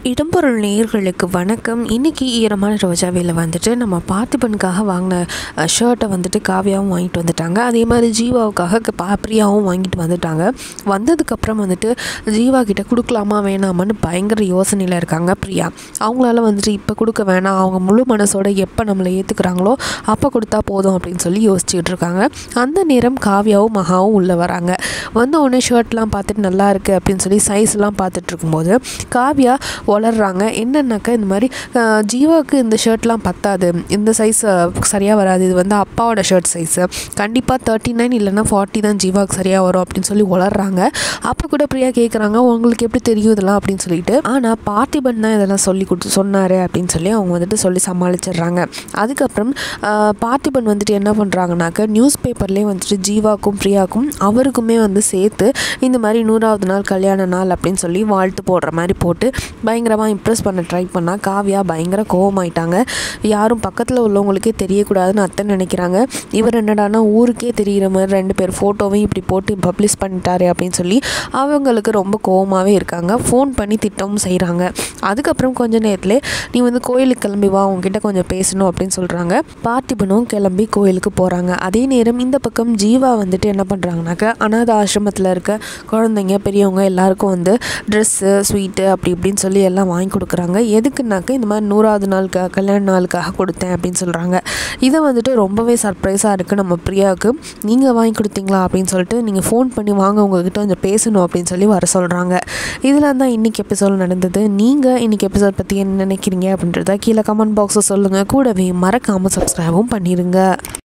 இடம்பொருள் நேயர்களுக்கு வணக்கம் இன்றைக்கி ஈரமான ரோஜாவேல வந்துட்டு நம்ம பார்த்திபனுக்காக வாங்கின ஷர்ட்டை வந்துட்டு காவியாவும் வாங்கிட்டு வந்துட்டாங்க அதே மாதிரி ஜீவாவுக்காக க- பா பிரியாவும் வாங்கிட்டு வந்துட்டாங்க வந்ததுக்கப்புறம் வந்துட்டு ஜீவா கிட்ட கொடுக்கலாமா வேணாமான்னு பயங்கர யோசனையில் இருக்காங்க பிரியா அவங்களால வந்துட்டு இப்போ கொடுக்க வேணாம் அவங்க முழு மனசோட எப்போ நம்மளை ஏற்றுக்கிறாங்களோ அப்போ கொடுத்தா போதும் அப்படின்னு சொல்லி யோசிச்சுட்டு இருக்காங்க அந்த நேரம் காவியாவும் மகாவும் உள்ளே வராங்க வந்த உடனே ஷர்ட்லாம் பார்த்துட்டு நல்லா இருக்குது அப்படின்னு சொல்லி சைஸ்லாம் பார்த்துட்டு இருக்கும்போது காவியா வளர்றாங்க என்னன்னாக்கா இந்த மாதிரி அஹ், ஜீவாவுக்கு இந்த ஷர்ட்லாம் பத்தாது இந்த சைஸ் சரியாக வராது இது வந்து அப்பாவோட ஷர்ட் சைஸு கண்டிப்பாக தேர்ட்டி நைன் இல்லைன்னா ஃபார்ட்டி தான் ஜீவாவுக்கு சரியாக வரும் அப்படின்னு சொல்லி வளர்றாங்க அப்போ கூட பிரியா கேட்குறாங்க உங்களுக்கு எப்படி தெரியும் இதெல்லாம் அப்படின்னு சொல்லிட்டு ஆனால் பார்த்திபன் தான் இதெல்லாம் சொல்லி கொடுத்து சொன்னார் அப்படின்னு சொல்லி அவங்க வந்துட்டு சொல்லி சமாளிச்சிடுறாங்க அதுக்கப்புறம் ஆஹ், பார்த்திபன் வந்துட்டு என்ன பண்ணுறாங்கனாக்க நியூஸ் பேப்பர்லேயே வந்துட்டு ஜீவாக்கும் பிரியாக்கும் அவருக்குமே வந்து சேர்த்து இந்த மாதிரி நூறாவது நாள் கல்யாண நாள் அப்படின்னு சொல்லி வாழ்த்து போடுற மாதிரி போட்டு பயங்கரமாக இம்ப்ரெஸ் பண்ண ட்ரை பண்ணால் காவியா பயங்கர கோவமாயிட்டாங்க யாரும் பக்கத்தில் உள்ளவங்களுக்கே தெரியக்கூடாதுன்னு அத்தை நினைக்கிறாங்க இவர் என்னடானா ஊருக்கே தெரிகிற மாதிரி ரெண்டு பேர் ஃபோட்டோவையும் இப்படி போட்டு பப்ளிஷ் பண்ணிட்டாரு அப்படின்னு சொல்லி அவங்களுக்கு ரொம்ப கோவமாகவே இருக்காங்க ஃபோன் பண்ணி திட்டமும் செய்கிறாங்க அதுக்கப்புறம் கொஞ்ச நேரத்தில் நீ வந்து கோயிலுக்கு கிளம்பி வா உங்ககிட்ட கொஞ்சம் பேசணும் அப்படின்னு சொல்கிறாங்க பார்த்திபனும் கிளம்பி கோயிலுக்கு போகிறாங்க அதே நேரம் இந்த பக்கம் ஜீவா வந்துட்டு என்ன பண்ணுறாங்கனாக்க அனாத ஆசிரமத்தில் இருக்க குழந்தைங்க பெரியவங்க எல்லாருக்கும் வந்து ட்ரெஸ்ஸு ஸ்வீட்டு அப்படி இப்படின்னு சொல்லி எல்லாம் வாங்கி கொடுக்குறாங்க எதுக்குனாக்க இந்த மாதிரி நூறாவது நாள் க கல்யாண நாளுக்காக கொடுத்தேன் அப்படின்னு சொல்கிறாங்க இதை வந்துட்டு ரொம்பவே சர்ப்ரைஸாக இருக்குது நம்ம பிரியாவுக்கு நீங்கள் வாங்கி கொடுத்தீங்களா அப்படின்னு சொல்லிட்டு நீங்கள் ஃபோன் பண்ணி வாங்க உங்ககிட்ட கொஞ்சம் பேசணும் அப்படின்னு சொல்லி வர சொல்கிறாங்க இதில் தான் இன்றைக்கி எபிசோட் நடந்தது நீங்கள் இன்றைக்கி எபிசோட் பற்றி என்ன நினைக்கிறீங்க அப்படின்றத கீழே கமெண்ட் பாக்ஸில் சொல்லுங்கள் கூடவே மறக்காமல் சப்ஸ்கிரைபும் பண்ணிடுங்க